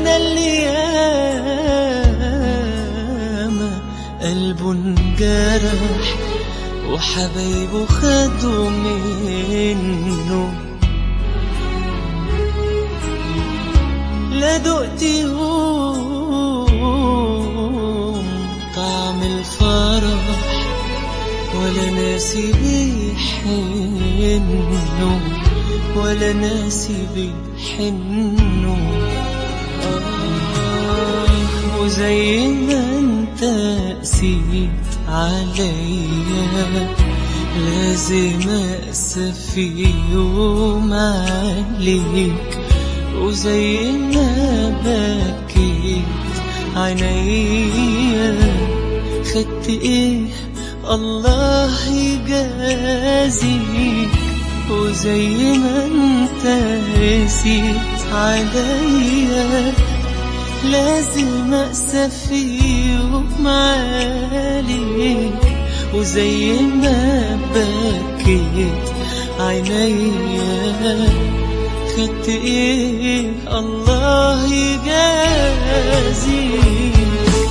أنا اللي ياما قلبه انجرح وحبايبه خدوا منه لا دقت يوم طعم الفرح ولا ناسي بيحنه ولا ناسي بيحنه آه وزي ما انت قسيت عليا لازم أقسى في يوم عليك وزي ما بكيت عينيا خدت ايه الله يجازيك وزي ما انت قسيت عليا لازم أقسى في يوم عليك وزي ما بكيت عينيا خدت ايه الله يجازيك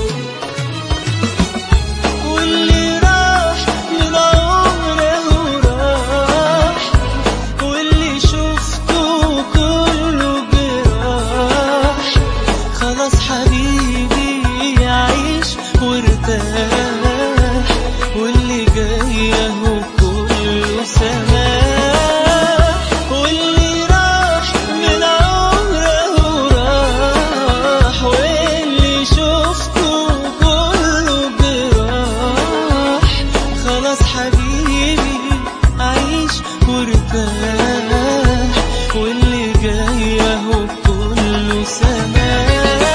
واللي راح من عمره راح واللي شفته كله جراح خلاص حبيبي يعيش وارتاح واللي جاي اهو كله سماح واللي راح من عمره راح واللي شفته كله جراح خلاص حبيبي عيش وارتاح واللي جاي اهو كله سماح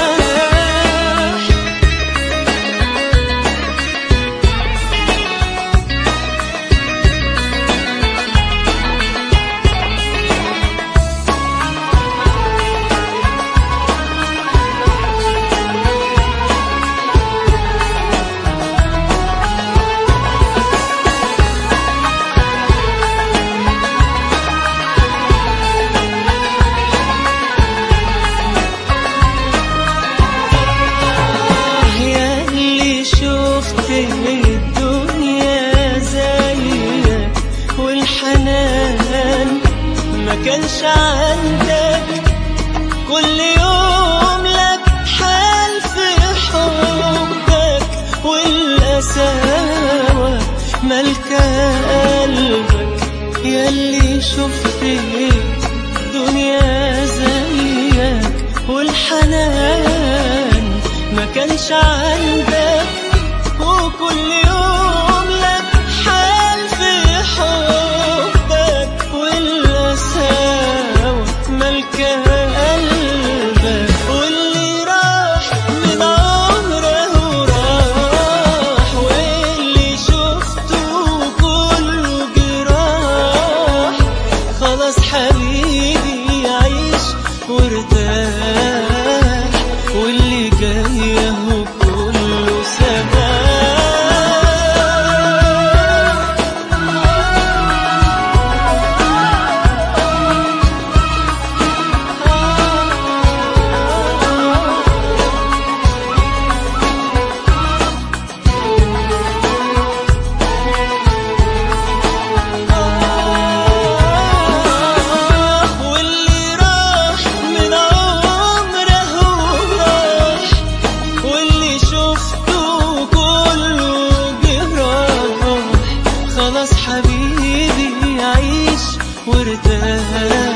يا اللي شفت الدنيا زيك والحنان ما كانش عندك كل يوم لك حال في حبك والقساوة ملكة قلبك يا اللي شفت الدنيا زيك والحنان ما كانش عندك وكل يوم لك حال في حبك والقساوة ملكة قلبك واللي راح من عمره راح واللي شفته كله جراح خلاص حبيبي عيش وارتاح واللي جاي اهو كله سماح واللي راح من عمره راح واللي شفته كله جراح خلاص حبيبي عيش وارتاح